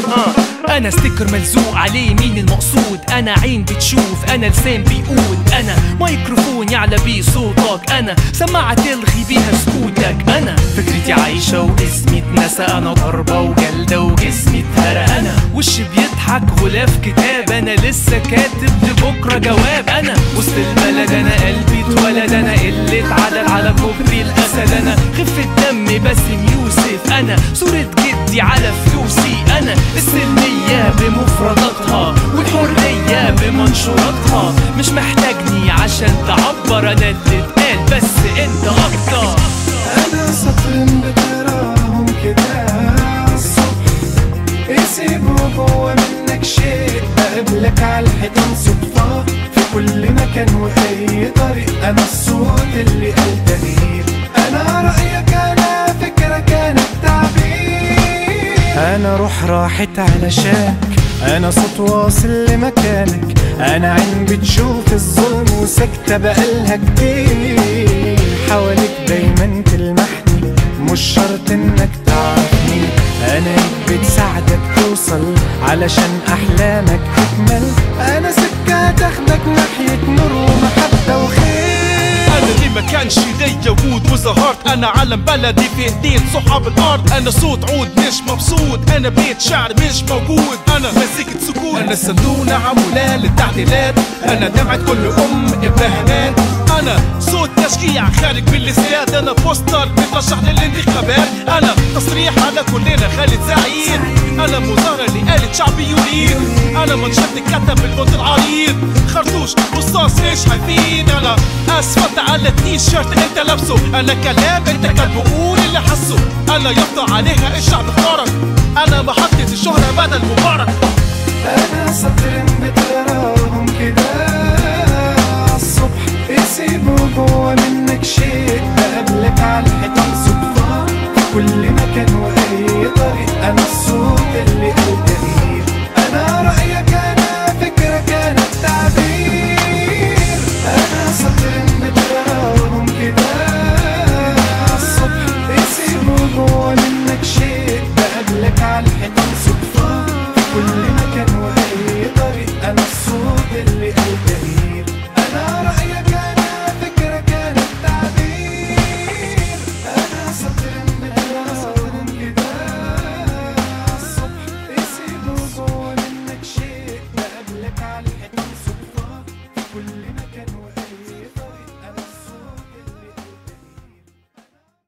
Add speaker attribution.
Speaker 1: آه. انا ستيكر ملزوق عليه مين المقصود انا عين بتشوف انا لسان بيقول انا مايكروفون يعلى بيه صوتك انا سماعة تلغي بيها سكوتك انا فكرتي عايشة واسمي اتنسى انا ضربة وجلدة وجسمي اتهرى انا وشي بيضحك غلاف كتاب انا لسه كاتب لبكرة جواب انا وسط البلد انا قلبي اتولد انا قلة عدد على كوبري الاسد انا خفة دم باسم يوسف انا صورة جدي على فلوسي انا السلمية بمفرداتها والحرية بمنشوراتها مش محتاجني عشان تعبر انا اللي اتقال بس انت اكتر
Speaker 2: انا سطر بتراهم كده الصبح يسيبوا جوا منك شيء بقابلك على الحيطان صدفة في كل مكان واي طريق انا الصوت اللي قال تغيير انا رأيك انا فكرك انا التعبير انا روح راحت علشانك انا صوت واصل لمكانك انا عين بتشوف الظلم وساكتة بقالها كتير حواليك دايما تلمحني مش شرط انك تعرفني انا ايد بتساعدك توصل علشان احلامك تكمل انا سكة تاخدك ناحية نور ومحبة وخير
Speaker 3: انا اللي ما كانش ليا وجود وظهرت انا علم بلدي في ايدين صحاب الارض انا صوت عود مش مبسوط انا بيت شعر مش موجود انا مزيكة سكوت انا صندوق عمولة للتعديلات انا دمعة كل ام ابراهيمات انا صوت تشجيع خارج بالاستاد انا بوستر بترشح للانتخابات انا تصريح على كلنا خالد سعيد انا مظاهرة اللي قالت شعبي يريد انا منشط كتب بالبوت العريض خرطوش رصاص ايش هيفيد انا اسفلت على التيشيرت انت لابسه انا كلام انت كان بقول اللي حسه انا يفضى عليها الشعب اختارك انا محطة الشهرة بدل مبارك
Speaker 2: انا سطر بتراهم كده الصبح يسيبوا جوا منك شيء بقابلك على الحيطان صدفة في كل مكان واي طريق انا الصوت